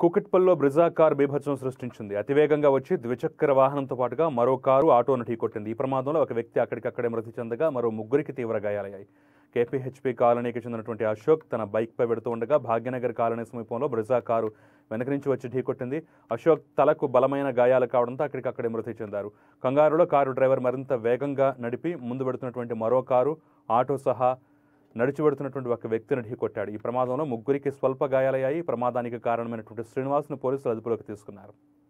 కుకట్పల్లో Brezza car బీభత్సం సృష్టించింది అతివేగంగా వచ్చి ద్విచక్ర వాహనంతో పాటుగా మరో కారు ఆటోను ఢీకొట్టింది ఈ ప్రమాదంలో ఒక వ్యక్తి అక్కడికక్కడే మృతి చెందగా మరో ముగ్గురికి తీవ్ర గాయాలయ్యాయి కేపీహెచ్పీ కాలనీకి చెందినటువంటి అశోక్ తన బైక్పై వెడుతూ ఉండగా భాగ్యనగర్ కాలనీ సమీపంలో బ్రిజా కారు వెనక నుంచి వచ్చి ఢీకొట్టింది అశోక్ తలకు బలమైన గాయాలు కావడంతో అక్కడికక్కడే మృతి చెందారు కంగారులో కారు డ్రైవర్ మరింత వేగంగా నడిపి ముందు పెడుతున్నటువంటి మరో కారు ఆటో సహా నడిచి వెడుతున్నటువంటి ఒక వ్యక్తిని ఢీకొట్టాడు ఈ ప్రమాదంలో ముగ్గురికి స్వల్ప గాయాలయ్యాయి ఈ ప్రమాదానికి కారణమైనటువంటి శ్రీనివాస్ను పోలీసులు అదుపులోకి తీసుకున్నారు